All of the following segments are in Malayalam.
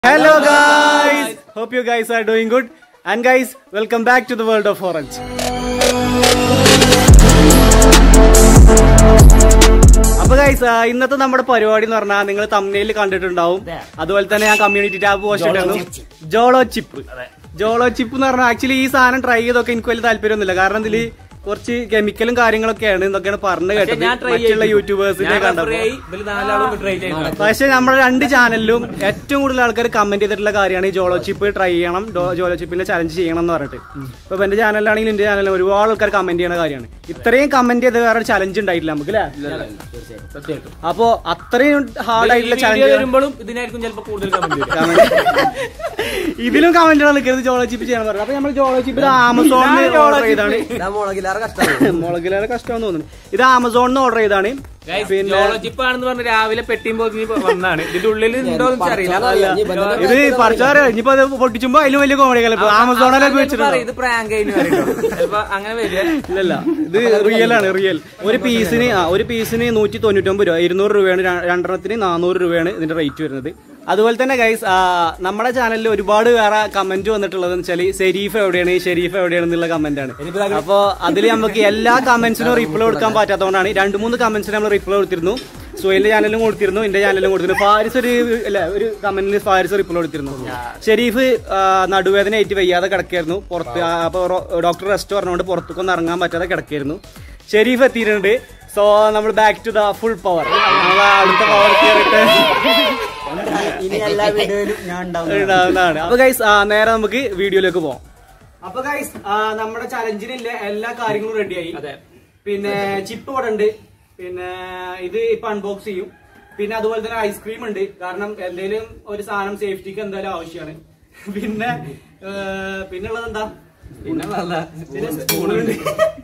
Hello guys! Hope you guys are doing good. And guys, welcome back to the world of orange. അപ്പൊ ഗൈസ് ഇന്നത്തെ നമ്മുടെ പരിപാടി എന്ന് പറഞ്ഞാൽ നിങ്ങൾ തമ്മിൽ കണ്ടിട്ടുണ്ടാവും അതുപോലെ തന്നെ ഞാൻ കമ്മ്യൂണിറ്റി ടാബ് പോസ്റ്റ് ഇട്ടായിരുന്നു ജോളോ ചിപ്പ് ജോളോ ചിപ്പ് എന്ന് പറഞ്ഞാൽ ആക്ച്വലി ഈ സാധനം ട്രൈ ചെയ്തൊക്കെ എനിക്ക് വലിയ താല്പര്യമൊന്നുമില്ല കാരണം ഇതില് കുറച്ച് കെമിക്കലും കാര്യങ്ങളൊക്കെയാണ് എന്നൊക്കെയാണ് പറഞ്ഞു കേട്ടത് ഞാൻ try മറ്റുള്ള ചെയ്തു. യൂട്യൂബേഴ്സിനെ ഞാൻ കണ്ടപ്പോ referee ആയി, ഇവര് നാലാളും ട്രൈ ചെയ്യുന്നു പക്ഷെ നമ്മുടെ രണ്ട് ചാനലിലും ഏറ്റവും കൂടുതൽ ആൾക്കാർ കമന്റ് ചെയ്തിട്ടുള്ള കാര്യമാണ് ഈ ജോളോ ചിപ്പ് ട്രൈ ചെയ്യണം ഡോ- ജോളോ ചിപ്പിന്റെ ചലഞ്ച് ചെയ്യണം എന്ന് പറഞ്ഞിട്ട് ഇപ്പൊ എന്റെ ചാനലിലാണെങ്കിലും എന്റെ ചാനലിൽ ഒരുപാട് ആൾക്കാർ കമന്റ് ചെയ്യുന്ന കാര്യമാണ് ഇത്രയും കമന്റ് ചെയ്ത് വേറെ ചലഞ്ച് ഉണ്ടായിട്ടില്ല നമുക്ക് അല്ലേ സത്യമായിട്ടും അപ്പോ അത്രയും ഹാർഡ് ആയിട്ടുള്ള വീഡിയോ ചലഞ്ച് വരുമ്പോഴും ഇതിനായിരിക്കും ചിലപ്പോ കൂടുതൽ കമന്റ് ഇതിലും കമന്റ് നിൽക്കുന്നത് ജോളോ ചിപ്പ് ചെയ്യണം പറഞ്ഞു അപ്പൊ നമ്മൾ ജോളോ ചിപ്പ് ആമസോണിൽ ഓർഡർ ചെയ്താണ് മുളകിലേറെ കഷ്ടമെന്ന് തോന്നുന്നു ഇത് ആമസോണിൽ ഓർഡർ ചെയ്താണ് പിന്നെ ജോളോ ചിപ്പ് ആണെന്ന് പറഞ്ഞ് രാവിലെ പെട്ടിയും പോയി വന്നാണ് ഇതിന്റെ ഉള്ളിൽ ഉണ്ടോ എന്ന് അറിയില്ല ഇത് പറിച്ചാറ് ഇനിയിപ്പോ അത് പൊട്ടിച്ചുമ്പോ അതിലും വലിയ കോമഡി കളി ആമസോണിലെ ഉപയോഗിച്ചിട്ടുണ്ടോ ഇത് പ്രാങ്ക് ചിലപ്പോ അങ്ങനെ വരിക ഇല്ലല്ല ഇത് റിയൽ ആണ് റിയൽ ഒരു പീസിന് ആ ഒരു പീസിന് നൂറ്റി തൊണ്ണൂറ്റൊമ്പത് രൂപ ഇരുന്നൂറ് രൂപയാണ് ര- രണ്ടെണ്ണത്തിന് നാനൂറ് രൂപയാണ് ഇതിന്റെ റേറ്റ് വരുന്നത് അതുപോലെ തന്നെ ഗൈസ് നമ്മുടെ ചാനലിൽ ഒരുപാട് വേറെ കമന്റ് വന്നിട്ടുള്ളത് വെച്ചാൽ ഷെരീഫ് എവിടെയാണ് ഷെരീഫ് എവിടെയാണ് എന്നുള്ള കമന്റ് ആണ് അപ്പൊ അതിൽ നമുക്ക് എല്ലാ കമന്റ്സിനും റിപ്ലൈ കൊടുക്കാൻ പറ്റാത്തതുകൊണ്ടാണ് രണ്ട് മൂന്ന് കമന്റ്സിന് നമ്മൾ റിപ്ലൈ കൊടുത്തിരുന്നു സുഹേലിന്റെ ചാനലിലും കൊടുത്തിരുന്നു എന്റെ ചാനലിലും കൊടുത്തിരുന്നു ഫാരിസ് ഒരു അല്ല ഒരു കമന്റിൽ ഫാരിസ് റിപ്ലൈ കൊടുത്തിരുന്നു ഷെരീഫ് ആ, നടുവേദന ആയിട്ട് വയ്യാതെ കിടക്കായിരുന്നു പുറത്ത് ആ, അപ്പൊ റോ- ഡോക്ടർ റെസ്റ്റ് പറഞ്ഞുകൊണ്ട് പുറത്തേക്കൊന്നും ഇറങ്ങാൻ പറ്റാതെ കിടക്കായിരുന്നു ഷെരീഫ് എത്തിയിട്ടുണ്ട് സോ നമ്മൾ back to the full power നമ്മൾ അടുത്ത പവർ ഇനി എല്ലാ വീഡിയോയിലും ഞാൻ ഉണ്ടാവും ഉണ്ടാവുന്നതാണ് അപ്പൊ ഗൈസ് നേരെ നമുക്ക് വീഡിയോയിലേക്ക് പോവാം അപ്പൊ ഗൈസ് നമ്മുടെ ചലഞ്ചിനുള്ള എല്ലാ കാര്യങ്ങളും റെഡിയായി അതെ. പിന്നെ ചിപ്പ് ഇവിടെ ഉണ്ട് പിന്നെ ഇത് ഇപ്പൊ അൺബോക്സ് ചെയ്യും പിന്നെ അതുപോലെ തന്നെ ഐസ്ക്രീം ഉണ്ട് കാരണം എന്തെങ്കിലും ഒരു സാധനം സേഫ്റ്റിക്ക് എന്തായാലും ആവശ്യമാണ് പിന്നെ ഏഹ്, പിന്നുള്ളത് എന്താ പിന്നെ സ്പൂണുണ്ട്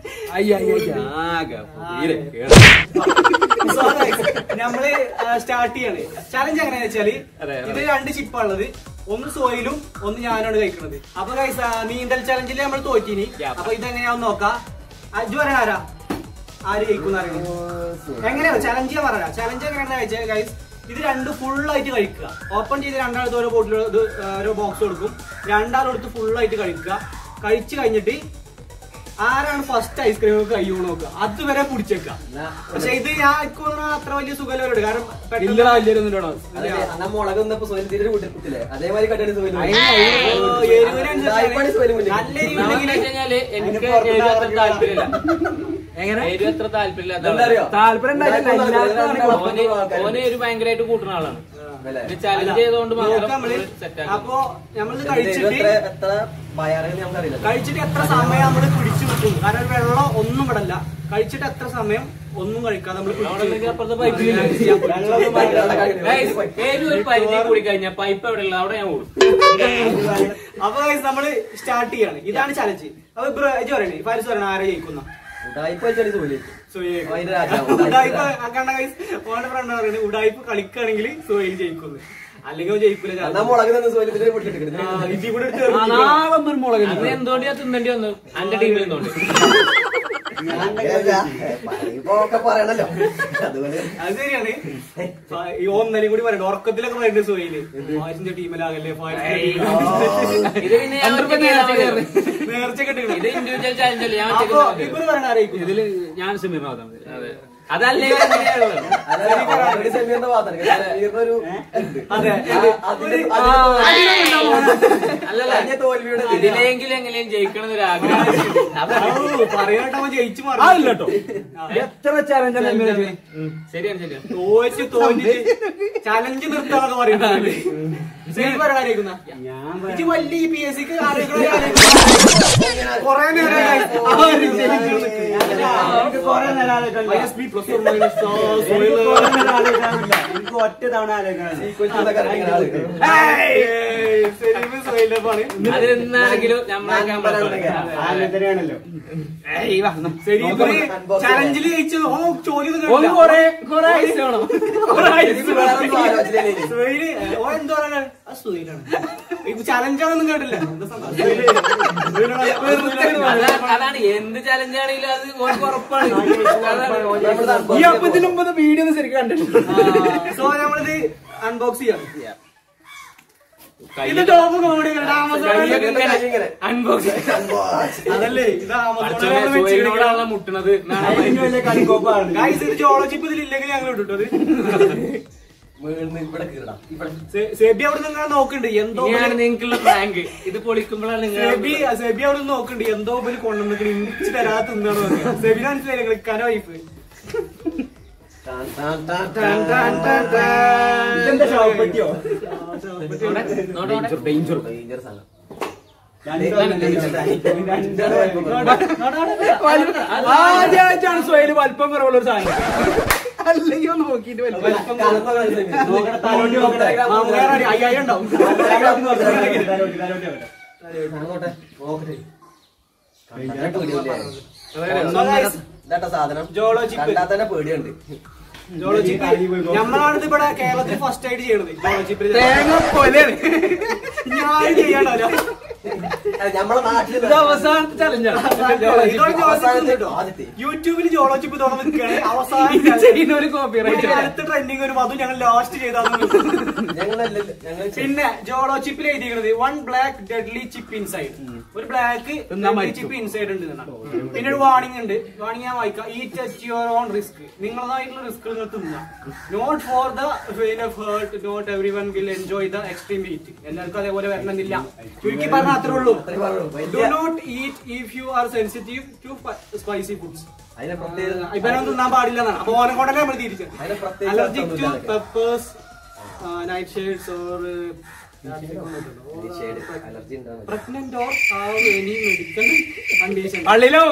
So, guys, നമ്മള് സ്റ്റാർട്ട് ചെയ്യാണ് ചലഞ്ച് എങ്ങനെയാ വെച്ചാല് അതെ, അതെ. ഇത് രണ്ട് ചിപ്പാണുള്ളത് ഒന്ന് സോയിലും ഒന്ന് ഞാനാണ് കഴിക്കുന്നത് അപ്പൊ ഗൈസ് നീന്തൽ ചലഞ്ചിൽ നമ്മൾ തോറ്റിനി Yeah. അപ്പൊ ഇതെങ്ങനെയാന്ന് നോക്കാം അജു പറയാൻ ആരാ ആര് ജയിക്കുന്ന അറിയുന്നു എങ്ങനെയാണ് ചലഞ്ച് ഞാൻ പറയാം ചലഞ്ച് എങ്ങനെയാണെന്ന് വെച്ചാൽ ഗൈസ് ഇത് രണ്ട് full ആയിട്ട് കഴിക്കുക ഓപ്പൺ ചെയ്ത് രണ്ടാളത്ത് ഓരോ ബോട്ടിൽ ഇത് ആ, ഓരോ ബോക്സ് കൊടുക്കും രണ്ടാളെടുത്ത് full ആയിട്ട് കഴിക്കുക കഴിച്ചു കഴിഞ്ഞിട്ട് ആരാണ് ഫസ്റ്റ് ഐസ്ക്രീം കഴിയുമോ നോക്കുക അതുവരെ പിടിച്ചേക്ക പക്ഷെ ഇത് ഞാൻ എനിക്ക് തോന്നുന്നു അത്ര വലിയ സുഖമല്ലോ കാരണം പെട്ടെന്ന് മുളക് വന്നപ്പോ സ്വയം തീരെ കൂട്ടില്ലേ അതേമാതിരി കട്ടാണ് സ്വയം ഓ, എരിവിനനുസരിച്ച് നല്ല എരിവുണ്ടെങ്കില് എനിക്ക് എരിവ് അത്ര താല്പര്യമില്ല എങ്ങനെ എരിവ് അത്ര താല്പര്യമില്ല എന്താറിയോ? ഓന് ഓന് എരിവ് ഭയങ്കരമായിട്ട് കൂട്ടുന്ന ആളാണ് ചലഞ്ച് ചെയ്തുകൊണ്ട് നോക്കാം മാത്രം നമ്മള് സെറ്റ് അപ്പൊ നമ്മളിത് എത്ര കഴിച്ചിട്ട് എത്ര ബയാറുകൾ നമുക്കറിയില്ല കഴിച്ചിട്ട് എത്ര സമയം നമ്മള് പിടിച്ചു വെക്കും കാരണം ഒരു വെള്ളം ഒന്നും വിടല്ല കഴിച്ചിട്ട് എത്ര സമയം ഒന്നും കഴിക്കാതെ നമ്മള് അപ്പുറത്തെ പൈപ്പിൽ എരിവ് ഒരു പരിധി കൂടി കഴിഞ്ഞാൽ പൈപ്പ് എവിടെയുള്ള അവിടെ ഞാൻ കൂടും അപ്പൊ guys നമ്മള് സ്റ്റാർട്ട് ചെയ്യാണ് ഇതാണ് ചലഞ്ച് അപ്പൊ ബ്രോ ഇജ്ജ് പറയണേ ഫാരിസ് പറയണ ആരെ ജയിക്കുന്ന ഉടായിപ്പ് വെച്ചാൽ സുഖം സുഹൈൽ. അതിന്റെ രാജാവ്. ഉഡായിപ്പ് ആ കണ്ട guys, ഓന്റെ ഫ്രണ്ട് പറയുന്നത് ഉടായിപ്പ് കളിക്കുകയാണെങ്കിൽ സുഹൈൽ ജയിക്കുന്നു അല്ലെങ്കിൽ അവൻ ജയിക്കൂല എന്നാ challenge. മുളക് നിന്ന് സ്വയം തീരെ പൊട്ടിട്ട് ആ, ഇതിൽ കൂടെ എടുത്ത് എറിഞ്ഞിട്ട് അന്ന് എന്തുകൊണ്ട് ഞാൻ തിന്നേണ്ടി വന്നു എന്റെ ടീമിൽ നിന്നുകൊണ്ട് ഇപ്പൊ ഒക്കെ പറയണല്ലോ അതുപോലെ അത് ശരിയാണ് ആ, ഈ ഒന്നലും കൂടി പറയണ്ട ഉറക്കത്തിലൊക്കെ പറയുന്നത് സുഹൈല് ഫാരിസിന്റെ ടീമിലാകല്ലേ ഫാരിസിന്റെ ഇത് പിന്നെ ഞാൻ ഒറ്റയ്ക്ക് ചെയ്താൽ മതി. നേർച്ച ഇത് കെട്ടിട്ടുണ്ട് ഇൻഡിവിജ്വൽ ചാലഞ്ച് അല്ലേ ഞാൻ അപ്പൊ ഒറ്റയ്ക്ക് ഇവര് പറയണ ആരായിരിക്കും ഇതില് ഞാൻ സമീർ അതെ അതല്ലേ അങ്ങനെയാണല്ലോ. അതല്ല സെമിയുടെ ഭാഗത്താണ് ഒരു ഉണ്ട്. അതെ ആ, അതിന്റെ- ആ, അതിന്റെ- അല്ലല്ല കഴിഞ്ഞ തോൽവിയുടെ ഇതിലെങ്കിലും എങ്ങനെയും ജയിക്കണം എന്നൊരു ആഗ്രഹം ഔ, പറയട്ടെ അവൻ ജയിച്ചു മാറി കേട്ടോ എത്ര ചാലഞ്ച് ശരിയാണ് ശരിയാണ് തോറ്റ് തോന്നിട്ട് ചലഞ്ച് നിർത്താന്നൊക്കെ പറയുന്നത് ശരി പറയാനായിരിക്കുന്ന ഇത് വലിയ പി എസ് സിക്ക് കൊറേ നേരം ISB plus or minus, ആ, soil. എനിക്ക് ഒറ്റ തവണ ആലോചിക്കണം ഏയ്, സെലീമ് സൊയിലപ്പാണ്. അതിലെന്നാണെങ്കിലും നമ്മളൊക്കെ സെലീമിന് ചലഞ്ചില് ജയിച്ചു ഓ ചോദ്യം ഒന്നും കേട്ടില്ല. കൊറേ കൊറേ ഐസ് വേണം കൊറേ ഐസ് എനിക്ക് വേറെ ഒന്നും ആലോചനയില്ല. സുഹൈല്, ഓ എന്തോ പറയണേ? ആ സുഹൈലാണ്. ഇത് ചലഞ്ചാണെന്നും കേട്ടില്ല എന്താ സംഭവം? സുഹൈല്, സുഹൈലാണ്. അതാ- അതാണ് എന്ത് ചലഞ്ച് ആണെങ്കിലും അത് ഓർക്ക് ഉറപ്പാണ് അതാണ് ഈ അപ്പത്തിന് മുമ്പ് വീഡിയോ ഒന്നും ശരിക്കും കണ്ടിട്ടില്ല സോ നമ്മളിത് അൺബോക്സ് ചെയ്യാം ഇത് ടോപ്പ് കോമഡി കൈയൊക്കെ ഇങ്ങനെ ഇങ്ങനെ. unbox. അതല്ലേ ഇത് അച്ഛനെ ആമസോണിൽ സുഹൈലിനോടാണല്ലോ മുട്ടണത് എന്നാണ് അവൻ- ഗൈസ് ഇത് ജോളോ ചിപ്പ് ഇതിലില്ലെങ്കിൽ ഞങ്ങൾ ഇട്ടിട്ടത് വീഴുന്ന് ഇവിടെ കീറടാ. ഇവിടെ. സെബി അവിടെ നിന്ന് ഇങ്ങനെ നോക്കുന്നുണ്ട് എന്തോ ഇനിയാണ് നിങ്ങൾക്കുള്ള പ്രാങ്ക് ഇത് പൊളിക്കുമ്പോഴാണ് സെബി നിങ്ങൾ സെബി അവിടെ നിന്ന് നോക്കുന്നുണ്ട് എന്തോ ഒരു കൊണ്ടുവന്നിട്ട് ഇഞ്ചി തരാതെ തിന്നാണ് സെബിന് മനസ്സിലായില്ല കളിക്കാനോ വൈഫ് ടാൻ, ടാൻ, ടാൻ, ടാൻ, ടാൻ, ടാൻ, ടാൻ. ഇതെന്താ ശവപ്പെട്ടിയോ ഡേഞ്ചർ സാധനം. ആദ്യമായിട്ടാണ് സ്വയം വലിപ്പം കുറവുള്ള ഒരു സാധനം അല്ലെങ്കിൽ ഒന്ന് നോക്കിയിട്ട് വലിപ്പം കലർന്ന കളി നോക്കട്ടെ. അയ്യായിരം ഉണ്ടാവും അങ്ങോട്ടെ. നോക്കട്ടെ. കണ്ടാ പേടിയല്ലേ? ഇതാട്ടാ സാധനം ജോളോ ചിപ്പ്. കണ്ടാ തന്നെ പേടിയുണ്ട് ജോളോ ചിപ്പ് നമ്മളാണിത് ഇവിടെ കേരളത്തിൽ ഫസ്റ്റ് ആയിട്ട് ചെയ്യണത് ജോളോ ചിപ്പ് തേങ്ങ കൊലയാണ് ഞാൻ ചെയ്യണല്ലോ അല്ല, നമ്മളെ നാട്ടിൽ ഇത് അവസാനത്തെ ചലഞ്ചാണ് അവസാനത്തെ ആദ്യത്തെ യൂട്യൂബിൽ ജോളോ ചിപ്പ് തുറന്ന് നിൽക്കുകയാണ് അവസാനം ചെയ്യുന്ന ഒരു കോപ്പി റൈറ്റ് അടുത്ത ട്രെൻഡിങ് വരും അതും ഞങ്ങൾ ലാസ്റ്റ് ചെയ്താൽ ഞങ്ങളല്ല ഞങ്ങൾ പിന്നെ ജോളോ ചിപ്പിൽ എഴുതിയിരിക്കുന്നത് one black deadly chip inside ഒരു ബ്ലാക്ക് തിന്നാൻ മരിക്കും. ചിപ്പ് ഇൻസൈഡ് ഉണ്ട് എന്നാണ്. പിന്നെ ഒരു വാർണിംഗ് ഉണ്ട് വാർണിംഗ് ഞാൻ വായിക്കാം eat at your own risk നിങ്ങളതായിട്ടുള്ള റിസ്ക് നിങ്ങൾ തിന്നാം not for the faint of heart not every one will enjoy the extreme eat എല്ലാവർക്കും അതേപോലെ വരണമെന്നില്ല ചുരുക്കി പറഞ്ഞാൽ അത്രേ ഉള്ളൂ അത്രേ പറഞ്ഞുള്ളൂ. ഡു വലിയ- not eat if you are sensitive to spicy foods അതിനെ പ്രത്യേകത ഇവനൊന്നും തിന്നാൻ പാടില്ല എന്നാണ് അപ്പൊ ഓനെ കൊണ്ടല്ലേ നമ്മൾ തിരിച്ചത് അതിന് പ്രത്യേകിച്ച് അലർജിക് ടു അർത്ഥമൊന്നുമില്ല. Peppers night shades or shade allergy ഉണ്ടാവും pregnant or have any medical condition. പള്ളിയിലും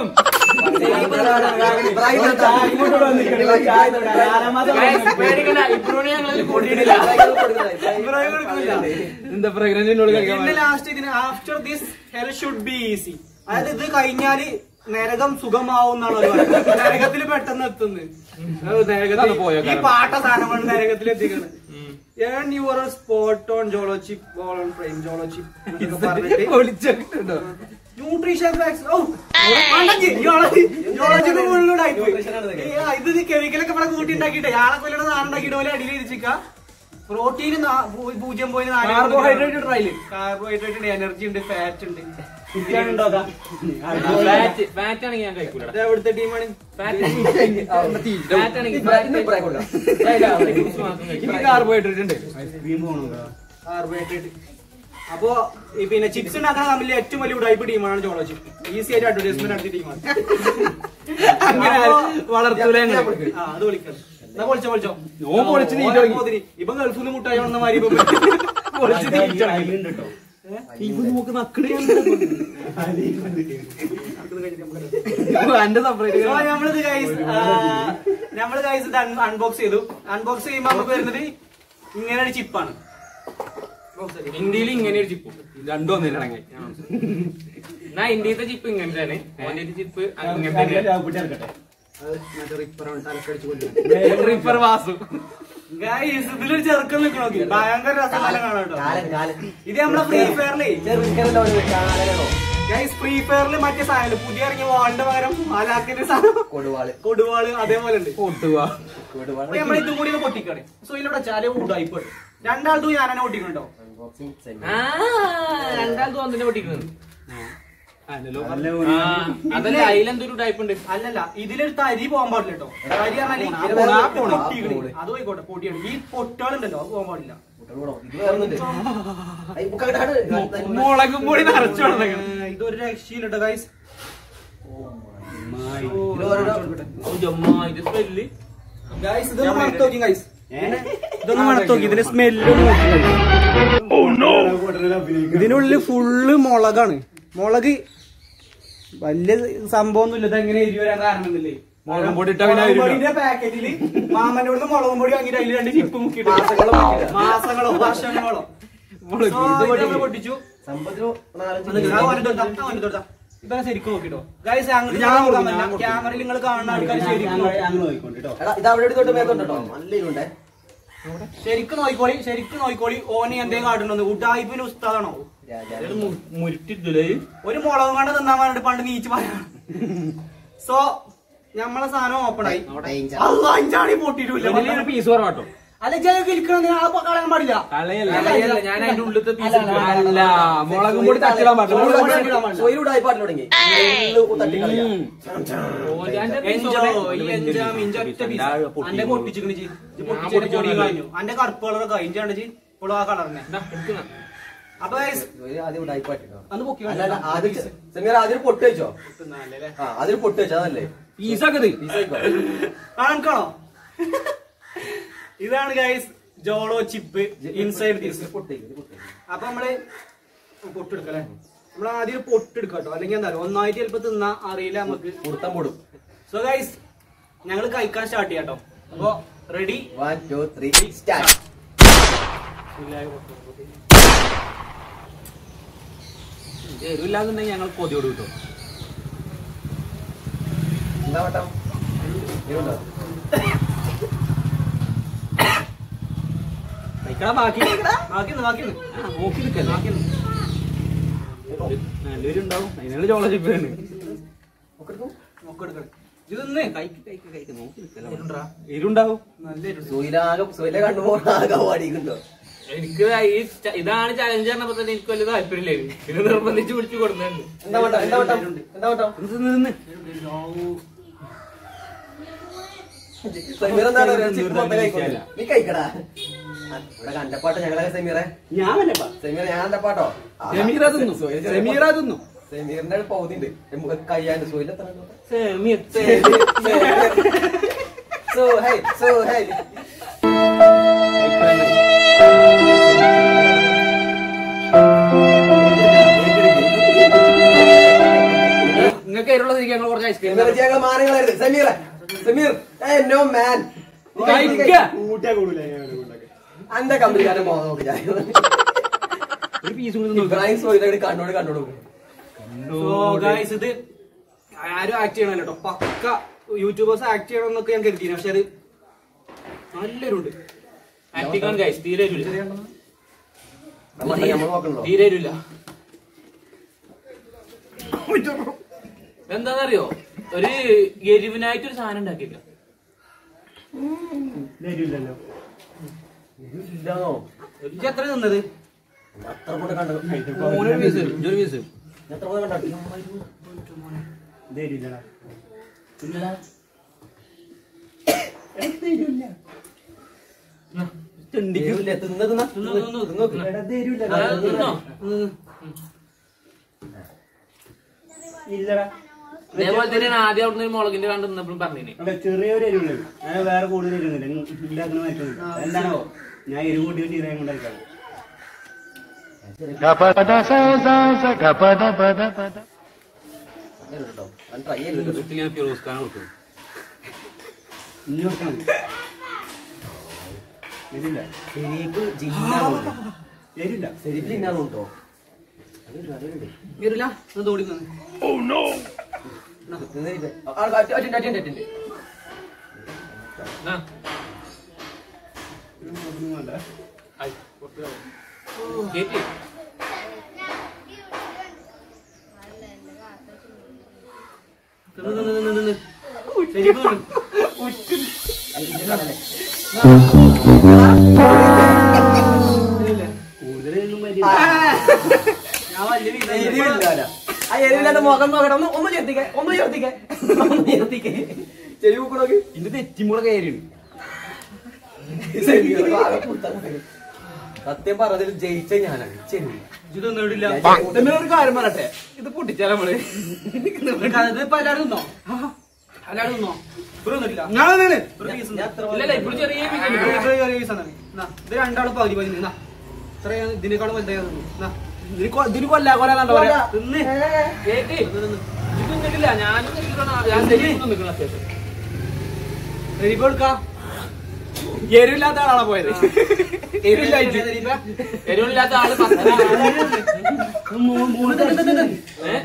പേടിക്കണ്ട ഇപ്പോഴും ഞങ്ങൾ കൂട്ടിയിട്ടില്ല ഇബ്രാഹിം കൊടുക്കുന്നില്ല. എന്താ പ്രഗ്നന്റ് എന്നോട് കളിക്കാൻ പിന്നെ ലാസ്റ്റ് ഇതിന് after this hell should be easy അതായത് ഇത് കഴിഞ്ഞാല് നരകം സുഖമാവും എന്നാണ് അവര് പറയുന്നത്. നരകത്തിൽ പെട്ടെന്ന് എത്തുന്നത് നരകത്തിൽ അതൊന്ന് പോയോ ഈ പാട്ട സാധനമാണ് നരകത്തിൽ എത്തിക്കുന്നത് earn your spot on Jolo chip wall on fame Jolo chip പറഞ്ഞിട്ട് ഒളിച്ചിട്ടുണ്ടോ ന്യൂട്രീഷൻ ഫാക്സ് ഓ അണ്ടഞ്ചി ജോളജി ജോളജി മുകളിലൂടെ ഇത് കെമിക്കലൊക്കെ ഇവിടെ കൂട്ടി ഉണ്ടാക്കിയിട്ട് ആളെ കൊല്ലണ സാധനം ഉണ്ടാക്കിയിട്ട് പോലെ അടിയിൽ ഇരിച്ചിക്ക പ്രോട്ടീൻ പൂജ്യം പോയിന്റ് നാല് കാർബോഹൈഡ്രേറ്റ് ട്രൈല് കാർബോഹൈഡ്രേറ്റ് ഉണ്ട് എനർജി ഉണ്ട് ഫാറ്റ് ഉണ്ട് ഫാറ്റ് ഫാറ്റ് ആണെങ്കിൽ ഞാൻ കഴിക്കൂല ഇത് എവിടുത്തെ ടീമാണ് ഫാറ്റ് ഫാറ്റ് ആണെങ്കിൽ കാർബോഹൈഡ്രേറ്റ് ഉണ്ട് കാർബോഹൈഡ്രേറ്റ് അപ്പോ ഈ പിന്നെ ചിപ്സ് ഉണ്ടാക്കുന്ന തമ്മിൽ ഏറ്റവും വലിയ ഉടായ്പ ടീമാണ് ജോളോ ചിപ്പ് ഈസി ആയിട്ട് അഡ്വർടൈസ്മെന്റ് നടത്തിയ ടീമാണ് അങ്ങനെ വളർത്തൂല ഞങ്ങള്. ആ, അത് വിളിക്കാം എന്നാ പൊളിച്ചോ പൊളിച്ചോ ഓൻ പൊളിച്ച് നീറ്റ് തുടങ്ങി. പോതിരി. ഇപ്പൊ ഗൾഫിൽ നിന്ന് മുട്ടായി വന്ന മാതിരി ഇപ്പൊ പൊളിച്ച് നീറ്റാണ്. ഇപ്പൊ നോക്ക് നക്കട് എന്റെ സെപ്പറേറ്റ് So, നമ്മളിത് guys, ആ, നമ്മള് ഗൈസ് ഇത് അൺബോക്സ് ചെയ്തു അൺബോക്സ് ചെയ്യുമ്പോ നമുക്ക് വരുന്നത് ഇങ്ങനെ ഒരു ചിപ്പാണ് ഇന്ത്യയിൽ ഇങ്ങനെ ഒരു ചിപ്പ് രണ്ടും ഒന്നില്ലെങ്കിൽ എന്നാ ഇന്ത്യത്തെ ചിപ്പ് ഇങ്ങനെ തന്നെ ഓന്റെ ചിപ്പ് അങ്ങനെ തന്നെ റിപ്പർ വാസു ഗൈസ് ഇതിലൊരു ചെറുക്കം നിൽക്കണോ ഭയങ്കര രസമല്ല കാണാം കേട്ടോ കാലൻ കാലൻ ഇത് നമ്മളെ ഫ്രീ ഫയറിലേ ചെറുക്കനല്ലോ കാലനോ ഗൈസ് ഫ്രീ ഫയറിൽ മറ്റേ സാധനം പുതിയ ഇറങ്ങിയ വാളിന്റെ പകരം ആലാക്കിന്റെ സാധനം കൊടുവാള് കൊടുവാള് അതേപോലെ ഉണ്ട് പൊട്ടുക കൊടുവാള് അപ്പൊ നമ്മൾ ഇതും കൂടി ഒന്ന് പൊട്ടിക്കാണ് സോ ഇതിലൂടെ ചാലേ ഉണ്ടായിപ്പോയി രണ്ടാൾക്കും ഞാൻ തന്നെ പൊട്ടിക്കണ്ടോ അൺബോക്സിംഗ് ആ രണ്ടാൾ തോന്നിന്റെ പൊട്ടിക്കുന്നത് അതല്ല അതിലെന്തൊരു ടൈപ്പ് ഉണ്ട് അല്ലല്ല ഇതിലൊരു തരി പോകാൻ പാടില്ല കേട്ടോ തരി പറഞ്ഞാല് ആ, ഇത് ആ, പൊട്ടി- ആ, പൊട്ടിക്കണ്. പോണ്. അത് പോയിക്കോട്ടെ പൊട്ടിയാണ് ഈ പൊട്ടുകളുണ്ടല്ലോ അത് പോകാൻ പാടില്ല ഇത് വേറൊന്നുണ്ട് ഐ, ബുക്ക് അങ്ങട് ഇട്. മുളകും പൊടി നിറച്ചു കൊടുത്തേക്കണം ഏ, ഇതൊരു രക്ഷയില്ലട്ടോ ഗൈസ് ഇത് ഓരോരോ ഓ, ജമ്മാ, ഇത് സ്മെല്ല് ഗൈസ് ഇതൊന്ന് മണത്ത് നോക്കി ഗൈസ് ഇതൊന്ന് മണത്ത് നോക്കി ഇതിന്റെ സ്മെല്ല് ഇതിനുള്ളിൽ ഫുള്ള് മുളകാണ് മുളക് വലിയ സംഭവമൊന്നുമില്ല ഇത് എങ്ങനെ എരി വരാൻ കാരണമില്ലേ മുളകും പൊടി ഇട്ടാ പിന്നെ എരിവില്ല. പൊടിന്റെ പാക്കറ്റില് മാമന്റെ അടുത്ത് മുളകും പൊടി വാങ്ങിയിട്ട് അതിൽ രണ്ട് ചിപ്പ് മുക്കിയിട്ട് മാസങ്ങളോ മുക്കിയിട്ടാ. മാസങ്ങളോ വർഷങ്ങളോ മുളക് So, ഇത് ഇത് നമ്മള് പൊട്ടിച്ചു സമ്പത്തിനു നാലഞ്ച് അത് ആ വന്നിട്ട് കൊടുത്താ, ആ വന്നിട്ട് കൊടുത്താ. ഇതൊക്കെ ശരിക്കും നോക്കിട്ടോ ഗൈസ് ഞാൻ കൊടുക്കും, ഞാൻ കൊടുക്കും. ക്യാമറയിൽ നിങ്ങൾ കാണുന്ന ആൾക്കാർ ശരിക്കും നോക്കി. എടാ ഇത് അവിടെ എടുത്തോട്ട് മേത്തോട്ടോ നല്ല ഇരുണ്ടേ ശരിക്കും നോക്കിക്കോളി ശരിക്കും നോക്കിക്കോളി ഓന് എന്തേലും കാട്ടുണ്ടോ ഉട്ടായ്പിന് ഉസ്താദാണോ മുരിട്ടില്ലേ ഒരു മുളകും കണ്ട് തിന്നാൻ പറഞ്ഞിട്ട് പണ്ട് നീച്ച് പറയാം സോ നമ്മളെ സാധനം ഓപ്പൺ ആയി ഡേഞ്ചർ അല്ല അഞ്ചാണി പൊട്ടിയിട്ടില്ല പീസ് കുറവാട്ടോ അല്ല ജയ ഇരിക്കണം ആ കളയാൻ പാടില്ല കളയല്ല, ഞാൻ അതിന്റെ ഉള്ളിലത്തെ പീസ് അല്ല മുളകും പൊടി തച്ചിടാൻ പാടില്ല സോയിലൂടായി പാട്ടിൽ തുടങ്ങി അന്റെ പൊട്ടിച്ചിക്കണ് ജി പൊട്ടിച്ചോടി കഴിഞ്ഞു അന്റെ കറുപ്പ് കളർ കഴിഞ്ഞാണ് ജി ഇപ്പോഴും ആ കളറിനെ അപ്പൊ guys, ആദ്യം ഉടായി പാട്ടിട്ടോ അന്ന് പൊക്കി അല്ല അല്ല, ആദ്യം സമീറ ആദ്യം പൊട്ട് വെച്ചോ ആ ആദ്യം പൊട്ട് വെച്ചോ അതല്ലേ പീസൊക്കെ ഇത് പീസായിക്കോ ആണോ ഇതാണ് guys Jolo chip inside this പൊട്ടേക്ക് പൊട്ടേക്ക് അപ്പൊ നമ്മള് പൊട്ടെടുക്കല്ലേ നമ്മൾ ആദ്യം പൊട്ടെടുക്കാം കേട്ടോ അല്ലെങ്കിൽ എന്താ പറയുക ഒന്നായിട്ട് ചിലപ്പോ തിന്നാ അറിയില്ല നമുക്ക് കൊടുത്താൻ പൊടും സോ ഗൈസ് ഞങ്ങൾ കഴിക്കാൻ സ്റ്റാർട്ട് ചെയ്യാം കേട്ടോ അപ്പൊ ready one two three start എരിവില്ലാന്നുണ്ടെങ്കിൽ ഞങ്ങൾ കൊതിയോട് കിട്ടും എന്താ വട്ടം ഇതുണ്ടോ? കഴിക്കടാ ബാക്കി ബാക്കി ബാക്കി നോക്കി നിൽക്കല്ലേ നല്ലൊരു ഉണ്ടാവും അതിനുള്ള ചോള ചിപ്പാണ് ഇതൊന്നേ കൈക്ക് കൈക്ക് കൈക്ക് നോക്കി നിൽക്കല ഇരുണ്ടാവും നല്ല സോയിലാകെ സോയിലെ കണ്ടുപോകണം ആകെ പാടിക്കുണ്ടോ എനിക്ക് ഈ ച- ഇതാണ് ചലഞ്ച് പറഞ്ഞപ്പോ തന്നെ എനിക്ക് വലിയ താല്പര്യമില്ലായിരുന്നു ഇത് നിർബന്ധിച്ച് പിടിച്ചു കൊടുക്കുന്നുണ്ട് എന്താ വട്ടം എന്താ വട്ടം എന്താ വട്ടം സമീറ എന്താണ് പറയുക? ചിപ്പ് മൊത്തം കഴിക്കൂല. നീ കഴിക്കടാ ആ, ഇവിടെ കണ്ടപ്പാട്ടോ ഞങ്ങളെ സമീറെ ഞാൻ വന്നപ്പാ സമീറ ഞാൻ കണ്ടപ്പാട്ടോ ആ, സെമീറ തിന്നു സോയില് ചെറിയ സെമീറ പൊട്ട- തിന്നു സമീറിന്റെ പൗതിണ്ട് കയ്യാണ്ട് സോയില് എത്ര Sameer, so high so high നിങ്ങൾക്ക് എരിവുള്ള തിരികെ ഞങ്ങൾ കുറച്ച് ഐസ്ക്രീം സമീറ ഞങ്ങൾ മാനങ്ങളായിരുന്നു സമീറ സമീർ ഏ നോ മാൻ കഴിക്ക അന്റെ കമ്പനിക്കാരൻ പോകുന്ന നോക്കി ഞാൻ ഒരു പീസ് കൂടി നോക്കാം ഇബ്രാഹിം സോയിലെ കണ്ണോട് കണ്ണോട് സോ ഗൈസ് ഇത് ആരും ആക്ട് ചെയ്യണല്ലോ കേട്ടോ പക്ക യൂട്യൂബേഴ്സ് ആക്ട് ചെയ്യണം എന്നൊക്കെ ഞാൻ കരുതിയിരുന്നു പക്ഷെ അത് നല്ലൊരുണ്ട് ആക്ടിക്കാൻ ഗൈസ് തീരെ എരിവില്ല നമ്മൾ നമ്മൾ നോക്കണല്ലോ തീരെ എരിവില്ല എന്താന്നറിയോ ഒരു എരിവിനായിട്ട് ഒരു സാധനം ഉണ്ടാക്കിയേക്കാം ഇല്ലാന്നോ എനിക്ക് എത്ര തിന്നത് അത്ര കൂടെ കണ്ടു മൂന്നൊരു പീസ് ഇതൊരു പീസ് എത്ര കൂടെ കണ്ടു തിന്ന തിന്ന തിന്ന തിന്ന് നോക്ക്. തിന്നോ അതേപോലെ തന്നെയാണ് ആദ്യം അവിടുന്ന് ഒരു മുളകിന്റെ കണ്ട് നിന്നപ്പോഴും പറഞ്ഞിന് ചെറിയൊരു എരിവുണ്ട് ഞാൻ വേറെ കൂടുതൽ എരിവുണ്ട് ഇല്ലാക്കുന്ന മാറ്റം എന്താണോ ഞാൻ എരിവ് കൂട്ടി ചെയ്താൽ കൊണ്ടായിരിക്കാം അങ്ങനെ കേട്ടോ. അത് try ചെയ്തിട്ട് ഞാൻ ഫിറോസ് ഖാൻ കൊടുക്കും ഇനി കൊടുക്കണം എരില്ല ശരിക്ക് ജിന്നാണ് എരില്ല ശരിക്ക് ജിന്നാണ് കേട്ടോ വരില്ല തോടി നിന്ന് തിന്നിട്ട് ആ, ആ, അറ്റ- അറ്റ- അറ്റ- അറ്റ- അറ്റ. ആ. ഒന്നും വേണ്ട ആയി, കുറച്ച് കളയാം. കേറ്റി. നിന്ന് നിന്ന് നിന്ന് നിന്ന് ശരിക്കും തിന്ന്. കൂടുതൽ എരിവും ഞാൻ വലിയ വീട്ടിൽ എരിവില്ലാല. ആ എരിവില്ലാത്ത മുഖം നോക്കട്ടെ ഒന്ന് ഒന്ന് ചേർത്തിക്കേ ഒന്ന് ചേർത്തിക്കേ ഒന്ന് ചേർത്തിക്കേ ചെവി കൂക്കണോക്ക് ഇന്റെ തെറ്റിമുള കയറിയാണ് സത്യം പറഞ്ഞതിൽ ജയിച്ച ഞാനാണ് ചെവി ഇത് തിന്നിട്ടില്ല ഇതെന്നെ ഒരു കാര്യം പറയട്ടെ ഇത് പൊട്ടിച്ചാൽ നമ്മള് ഇത് ഇപ്പൊ എല്ലാവരും തിന്നോ എല്ലാവരും തിന്നോ ഇവര് തിന്നിട്ടില്ല ഞാൻ തന്നെയാണ് ഒരു piece ഉണ്ട്. ഞാൻ എത്ര ഇല്ലല്ല ഇപ്പോഴും ചെറിയ piece ഇത് ഉണ്ട്. ചെറിയ ചെറിയ piece ആണ്. എന്നാ, ഇത് രണ്ടാളും പകുതി പകുതി നിന്നാ ഇത്രയാണ് ഇതിനേക്കാളും വലുതായി തിന്നു. എന്നാ, ഇതിന് കൊ- ഇതിന് കൊല്ലാ കൊല്ലാന്നാ പറയാ തിന്ന് കേറ്റി. ഇത് തിന്നിട്ടില്ല ഞാനും തിന്നിട്ടാണ്. ഞാൻ ശരിക്കും തിന്നിക്കണം അത്യാവശ്യം ശരിക്കും കൊടുക്കാം എരിവില്ലാത്ത ആളാണ് പോയത് എരിവില്ലായിട്ട് എരിവില്ലാത്ത ആള് പത്ത് ഏ?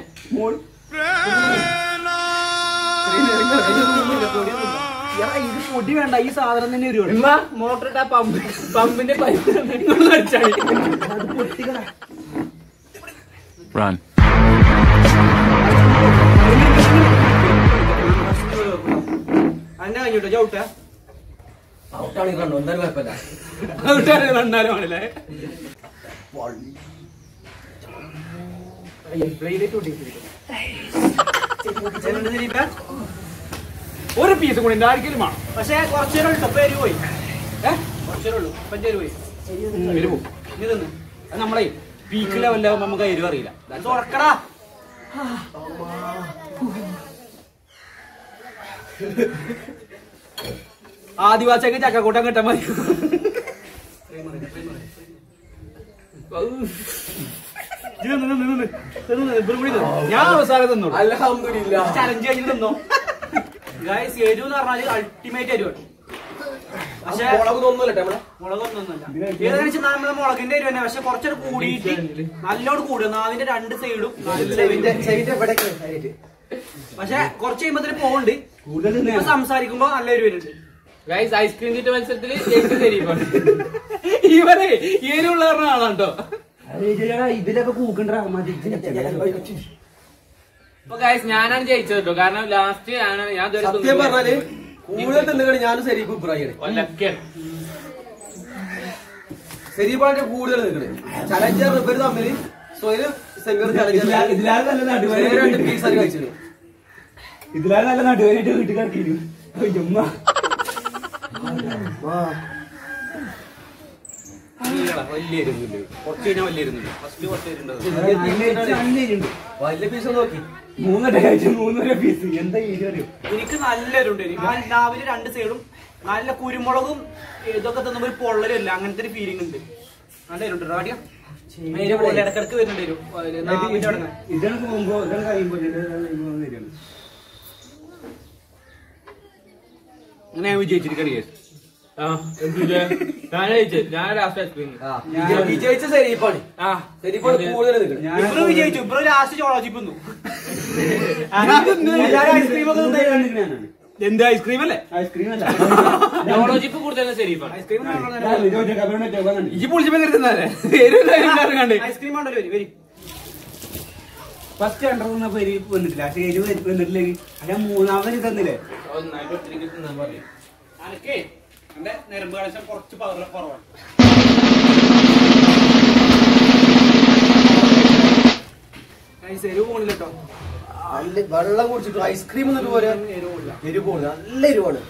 എടാ, ഇത് പൊടി വേണ്ട ഈ സാധനം തന്നെ ഒരു ഉമ്മ മോട്ടർ ഇട്ടാ പമ്പ് പമ്പിന്റെ പൈപ്പ് അടിച്ചാൽ Run. അന്നെ കഴിഞ്ഞിട്ടോ ചവിട്ട ഔട്ടാണ് കണ്ടു എന്തായാലും കുഴപ്പമില്ല ഔട്ടാണ് റണ്ണാലും ആണല്ലേ ഒരു പീസ് കൂടി ആർക്കെങ്കിലും വേണം പക്ഷേ കുറച്ചേരം ഉള്ളു ഇപ്പൊ എരിവ് പോയി ഏഹ് കുറച്ചേരം ഉള്ളു ഇപ്പൊ എരിവ് പോയി വരുമോ നീ തിന്ന് അത് നമ്മളെ പീക്ക് ലെവലിലാവുമ്പോ നമുക്ക് എരിവ് അറിയില്ല തുറക്കടാ ആദിവാസിയൊക്കെ ചക്കക്കൂട്ടം കിട്ടാൻ മതി ഇത് നിന്ന് നിന്ന് നിന്ന് നിന്ന് നിന്ന് ഇവരും കൂടി നിന്ന്. ഞാൻ അവസാനം തന്നോളൂ അൽഹംദുലില്ല ചലഞ്ച് കഴിഞ്ഞ് നിന്നോ ഗൈസ് എരിവ് എന്ന് പറഞ്ഞാൽ അൾട്ടിമേറ്റ് എരിവാണ് പക്ഷേ മുളക് തോന്നുന്നില്ല നമ്മളെ മുളകൊന്നൊന്നുമല്ല ഏതാണെന്ന് വെച്ചാൽ നമ്മളെ മുളകിന്റെ എരിവ് തന്നെ പക്ഷെ കുറച്ചൊരു കൂടിയിട്ട് നല്ലോണം കൂടുക നാവിന്റെ രണ്ട് സൈഡും നല്ല ചെവിന്റെ എരിവ്. ചെവിന്റെ ഇവിടേക്ക് ആയിട്ട്. പക്ഷെ കുറച്ച് കഴിയുമ്പോ പോകുന്നുണ്ട് ഇപ്പൊ സംസാരിക്കുമ്പോ നല്ല എരിവ് വരുന്നുണ്ട് ഗൈസ് ഐസ്ക്രീം തീറ്റ മത്സരത്തിൽ ഏറ്റവും ശരിയാണ് ഇവരെ എരിവുള്ള പറഞ്ഞ ആളാണ് കേട്ടോ ഇതിലൊക്കെ കൂക്കണ്ട മതി അപ്പൊ ഗൈസ് ഞാനാണ് ജയിച്ചത് കേട്ടോ കാരണം ലാസ്റ്റ് ഞാനാണ് ഞാൻ ഇതുവരെ സത്യം പറഞ്ഞാല് കൂടുതൽ തിന്നുകയാണ് ഞാനും ശരീഫ് ഇബ്രാഹിമാണ് ഒലക്കാണ് ശരീഫാണ് കൂടുതൽ നിൽക്കണേ ചലഞ്ചർ ഇവര് തമ്മില് സ്വയം സെമീർ ചലഞ്ചർ ഇതിലാണ് നല്ല നടുവേദന രണ്ട് പീസാണ് കഴിച്ചത് ഇതിലാണ് നല്ല നടുവേനായിട്ട് വീട്ടിൽ കിടക്കിയിരുന്നു ചുമ്മാ വലിയ എരുന്നില്ല കുറച്ച് കഴിഞ്ഞാൽ വലിയ എരുന്നില്ല ഫസ്റ്റ് കുറച്ച് എരുണ്ടത് വലിയ പീസ് നോക്കി മൂന്നര കഴിച്ചു മൂന്നര പീസ് എന്താ ഈ അറിയോ എനിക്ക് നല്ല എരിവുണ്ട് ഞാൻ നാവില് രണ്ട് സൈഡും നല്ല കുരുമുളകും ഇതൊക്കെ തന്നുമ്പോ ഒരു പൊള്ളലില്ല അങ്ങനത്തെ ഒരു ഫീലിംഗ് ഉണ്ട് നല്ല എരിവുണ്ട് റാഡിയ ഇടക്കിടക്ക് വരുന്നുണ്ട് എരിവ്. അതില് നാവിന്റെ അവിടെ നിന്ന്. ഇതാണ് പോകുമ്പോ ഇതാണ് കഴിയുമ്പോ വരികയാണ് അങ്ങനെ ഞാൻ വിജയിച്ചിരിക്കണ കേസ് ആ ഞാൻ ജയിച്ചത് ഞാൻ ലാസ്റ്റ് ഐസ്ക്രീം ആ വിജയിച്ച ശരീഫാണ് ആ ശരീഫാണ് കൂടുതൽ നിൽക്കണേ ഇബ്രു വിജയിച്ചു ഇബ്രു ലാസ്റ്റ് ചോളജിക്കുന്നു ഐസ്ക്രീം ഒക്കെ തിന്നു. എന്ത് ഐസ്ക്രീം അല്ലേ ഐസ്ക്രീം അല്ല നോളജിപ്പ് കൂടുതലും ശരിയാണ് ഐസ്ക്രീം ഈ പൊളിച്ചപ്പോ കരുതുന്നല്ലേ എരിവ് കണ്ടേ ഐസ്ക്രീം ഉണ്ടല്ലോ വരി വരി ഫസ്റ്റ് രണ്ടര തന്നപ്പോ എരി വന്നിട്ടില്ല പക്ഷെ എരിവ് വന്നിട്ടില്ലെങ്കിൽ ഞാൻ മൂന്നാമത് തന്നില്ലേ ഒന്നായിട്ട് ഒത്തിരി തിന്നാൻ പറയും അനക്കേ എന്റെ നെരമ്പ് കളക്ഷൻ കുറച്ച് പവർ കുറവാണ് എരിവ് പോണില്ല കേട്ടോ നല്ല വെള്ളം കുടിച്ചിട്ട് ഐസ്ക്രീം എന്നിട്ട് പോലെ എരിവ് പോകുന്നത് നല്ല എരിവാണ്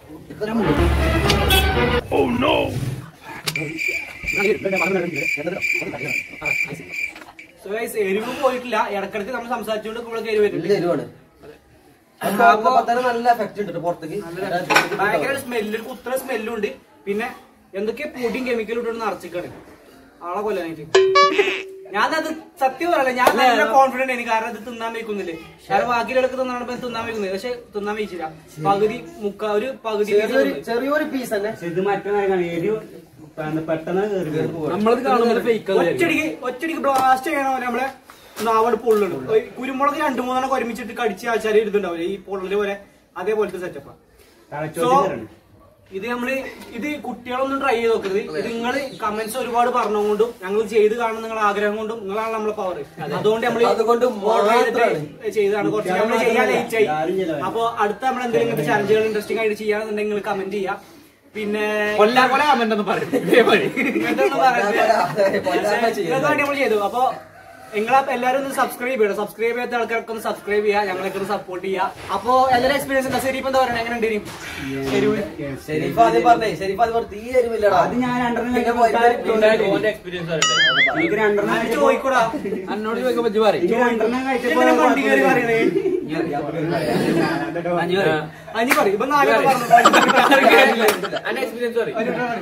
സോ ഗൈസ് എരിവ് പോയിട്ടില്ല ഇടക്കിടക്ക് നമ്മൾ സംസാരിച്ചുകൊണ്ട് ഇവിടെ എരിവ് നല്ല വരുന്നുണ്ട് എരിവാണ് അപ്പൊ തന്നെ നല്ല എഫക്ട് ഉണ്ട് ട്ടോ പുറത്തേക്ക് ഭയങ്കര സ്മെല്ല് ഒരു കുത്ര സ്മെല്ലും ഉണ്ട് പിന്നെ എന്തൊക്കെ പൊടിയും കെമിക്കലും ഇട്ടിട്ട് നിറച്ചിക്കാണ് ആളെ കൊല്ലാനായിട്ട് ഞാനത് സത്യം പറയല്ല ഞാൻ നല്ല കോൺഫിഡന്റ് ആണ് കാരണം ഇത് തിന്നാൻ വയ്ക്കുന്നില്ലേ കാരണം ബാക്കിയുള്ളവർക്ക് തിന്നാണ് തിന്നാൻ വയ്ക്കുന്നത് പക്ഷെ തിന്നാൻ വയ്ച്ചില്ല പകുതി മുക്ക ഒരു പകുതി ചെറിയൊരു ചെറിയൊരു പീസ് തന്നെ പക്ഷെ ഇത് മറ്റൊന്നാണ് എരിവ് പെട്ടെന്ന് കയറി കയറി പോകും നമ്മളത് കാണുമ്പോൾ ഫേക്ക് ഒറ്റടിക്ക് ഒറ്റടിക്ക് ബ്ലാസ്റ്റ് ചെയ്യണ പോലെ നമ്മളെ നാവട് പൊള്ളുണ്ട് കുരുമുളക് രണ്ടു മൂന്നെണ്ണം ഒരുമിച്ചിട്ട് കടിച്ച് ആച്ചാരി ഇരുന്നുണ്ടാവില്ല ഈ പൊള്ളല് പോലെ അതേപോലത്തെ സെറ്റപ്പാ തലച്ചോറ് കയറണം ഇത് നമ്മള് ഇത് കുട്ടികളൊന്നും ട്രൈ ചെയ്ത് നോക്കരുത് ഇത് നിങ്ങൾ കമന്റ്സ് ഒരുപാട് പറഞ്ഞുകൊണ്ടും ഞങ്ങൾ ചെയ്ത് കാണുന്ന നിങ്ങളുടെ ആഗ്രഹം കൊണ്ടും നിങ്ങളാണ് നമ്മളെ പവർ അതുകൊണ്ട് നമ്മൾ അതുകൊണ്ട് മാത്രമാണ്. ചെയ്തതാണ് കുറച്ച് നമ്മൾ ചെയ്യാൻ ലേറ്റ് ആയി ആരും ചെയ്യില്ല. അപ്പൊ അടുത്ത നമ്മൾ എന്തെങ്കിലും ഇങ്ങനത്തെ ചലഞ്ചുകൾ ഇൻട്രസ്റ്റിംഗ് ആയിട്ട് ചെയ്യാന്നുണ്ടെങ്കിൽ നിങ്ങൾ കമന്റ് ചെയ്യാം പിന്നെ കൊല്ലാ കൊല കമന്റ് ഒന്ന് പറയും ഇതേപോലെ ഇങ്ങനത്തെ ഒന്നും പറയരുത്. ഇതൊക്കെ വേണ്ടി നമ്മൾ ചെയ്തു അപ്പൊ നിങ്ങളെ എല്ലാവരും ഒന്ന് സബ്സ്ക്രൈബ് ചെയ്യണം സബ്സ്ക്രൈബ് ചെയ്യാത്ത ആൾക്കാർക്ക് ഒന്ന് സബ്സ്ക്രൈബ് ചെയ്യാം ഞങ്ങളൊക്കെ ഒന്ന് സപ്പോർട്ട് ചെയ്യാം അപ്പൊ എല്ലാവരും എക്സ്പീരിയൻസ് എന്താ ശരി ഇപ്പൊ എന്താ പറയണേ എങ്ങനെ ഉണ്ട് ശരി ഷെരീഫ് ആദ്യം പറഞ്ഞേ ഷെരീഫ് ആദ്യം പറഞ്ഞു തീ എരിവില്ലടാ അത് ഞാൻ രണ്ടെണ്ണം പിന്നെ കഴിച്ചപ്പോ പോയി- ഓന്റെ എക്സ്പീരിയൻസ് പറയട്ടെ എനിക്ക് രണ്ടെണ്ണം അത് കഴിച്ചപ്പോ ചോദിക്കൂടാ എന്നോട് ചോദിക്കുമ്പോ ഇജ്ജ് പറയും എനിക്ക് രണ്ടെണ്ണം കഴിച്ചപ്പോ ഇങ്ങനെ വണ്ടി കയറി പറയണേ അനി പറയും ഇപ്പൊ നാല് പേര് പറഞ്ഞു എന്റെ എക്സ്പീരിയൻസ് പറയും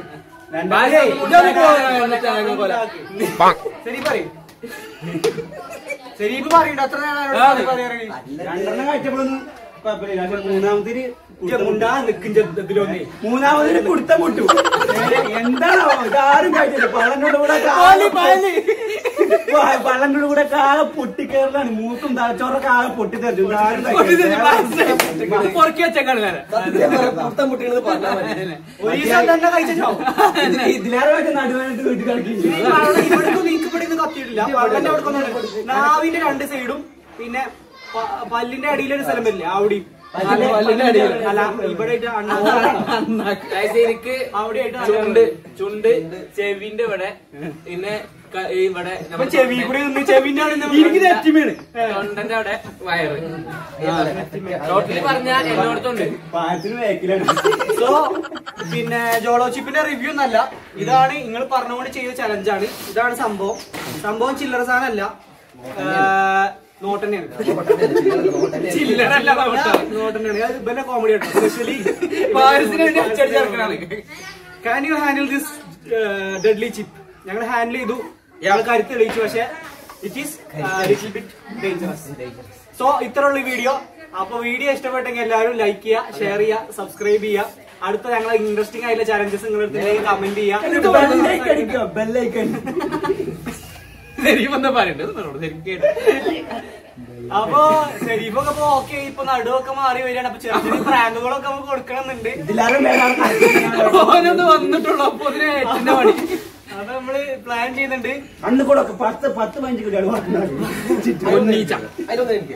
ശരി പറയും ശരി ഇപ്പൊ പറയണ്ട അത്ര നേരം പറയാറ് രണ്ടെണ്ണം കഴിച്ചപ്പോഴൊന്നും കുഴപ്പമില്ല പക്ഷെ മൂന്നാമതിന് മുണ്ടാ നിക്കും ചെറുപ്പത്തിലൊന്നേ മൂന്നാമതിന് കുടുത്ത മുട്ടു എന്താണോ ഇതാരും കഴിച്ചില്ല പള്ളങ്ങളുടെ കൂടെ പള്ളങ്ങളുടെ കൂടെ കാളെ പൊട്ടിക്കേറലാണ് മൂക്കും തലച്ചോറൊക്കെ ആകെ പൊട്ടിത്തെറിച്ചു ഇതാരും കഴിച്ചില്ല. പൊറക്കി വെച്ചേക്കാണ് ഞാൻ സത്യം പറഞ്ഞ പുറത്തം മുട്ടിക്കണത് പറഞ്ഞാൽ മതി ഒരു ദിവസം തന്നെ കഴിച്ചോ ഇതിന് ഇതിലേറെ വെച്ച് നടുവേനായിട്ട് വീട്ടിൽ കളിക്കും ഇവിടേക്കും നീക്ക് ഇവിടെ കത്തിയിട്ടില്ല പള്ളന്റെ അവിടെ നാവിന്റെ രണ്ട് സൈഡും പിന്നെ പ- പല്ലിന്റെ അടിയിലൊരു സ്ഥലം വരില്ല അവിടെയും പല്ലിന്റെ അടിയിൽ. അല്ല ഇവിടെ ആയിട്ട് അണ്ണാ Guys, എനിക്ക് അവിടെയായിട്ട് ചുണ്ട് ചുണ്ട് ചെവിന്റെ ഇവിടെ പിന്നെ ക- ഈ ഇവിടെ അപ്പൊ ചെവി കൂടി നിന്ന് ചെവിന്റെ അവിടെ നിന്ന് എനിക്ക് നെറ്റിമേണ് തൊണ്ടന്റെ അവിടെ വയറ് ടോട്ടലി പറഞ്ഞ എല്ലായിടത്തുണ്ട് പാലത്തിന് വേക്കിലാണ് സോ പിന്നെ ജോളോ ചിപ്പിന്റെ റിവ്യൂ എന്നല്ല ഇതാണ് നിങ്ങൾ പറഞ്ഞുകൊണ്ട് ചെയ്ത ചലഞ്ചാണ് ഇതാണ് സംഭവം സംഭവം ചില്ലറ സാധനമല്ല നോട്ട് തന്നെയാണ് ചില്ലറല്ല നോട്ട് തന്നെയാണ് അത് ഇവന്റെ കോമഡി ആട്ടോ സ്പെഷ്യലി പായസത്തിന് വേണ്ടി അച്ചടിച്ചിറക്കണാണ് can you handle this deadly chip ഞങ്ങൾ ഹാൻഡിൽ ചെയ്തു ഇയാൾ കരുത്ത് തെളിയിച്ചു പക്ഷെ it is little bit dangerous so ഇത്രയുള്ള വീഡിയോ അപ്പൊ വീഡിയോ ഇഷ്ടപ്പെട്ടെങ്കിൽ എല്ലാവരും ലൈക്ക് ചെയ്യുക ഷെയർ ചെയ്യുക സബ്സ്ക്രൈബ് ചെയ്യുക അടുത്ത ഞങ്ങളെ ഇൻട്രസ്റ്റിംഗ് ആയിട്ടുള്ള ചാലഞ്ചസ് നിങ്ങളുടെ കമന്റ് ചെയ്യുക ബെല്ലൈക്കൺ ശരിക്കും എന്താ പറയണ്ടത് ശരിക്കും കേട്ടു അപ്പൊ ശരീഫൊക്കെ ഇപ്പൊ ഓക്കെ ഇപ്പൊ നടുവൊക്കെ മാറി വരികയാണ് അപ്പൊ ചെറിയ ചെറിയ പ്രാങ്കുകളൊക്കെ നമുക്ക് കൊടുക്കണമെന്നുണ്ട് ഇതിലാരും വേണം ഓനൊന്ന് വന്നിട്ടുള്ളൂ അപ്പൊ ഇതിന് ഏറ്റിന്റെ പണി അപ്പൊ നമ്മള് പ്ലാൻ ചെയ്യുന്നുണ്ട് അന്ന് കൂടെ ഒക്കെ പത്ത് പത്ത് പതിനഞ്ച് കുട്ടികൾ ഒന്നീച്ച അതിലൊന്നും എനിക്ക്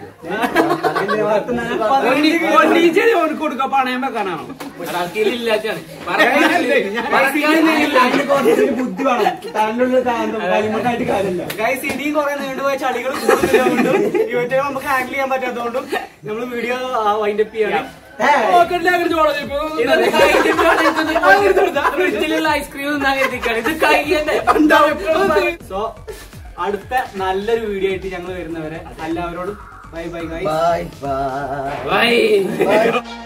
ഒന്നീച്ചത് ഓർക്ക് കൊടുക്ക പണയം വെക്കാനാണോ ഇല്ലാച്ചാണ് ബുദ്ധി വേണം താങ്കളുടെ കളിമണ്ണായിട്ട് കാര്യമില്ല ഗൈസ് ഇനിയും കുറെ നീണ്ടുപോയ ചളികൾ കൂടുതലുകൊണ്ടും ഇവറ്റ നമുക്ക് ഹാൻഡിൽ ചെയ്യാൻ പറ്റാത്തതുകൊണ്ടും നമ്മൾ വീഡിയോ വൈൻഡ് അപ്പ് ചെയ്യാണ് ഐസ്ക്രീം തിന്നാൻ കരുതിക്കാണ് ഇത് കയ്യന്റെ സോ അടുത്ത നല്ലൊരു വീഡിയോ ആയിട്ട് ഞങ്ങൾ വരുന്നവരെ എല്ലാവരോടും bye bye guys bye bye bye by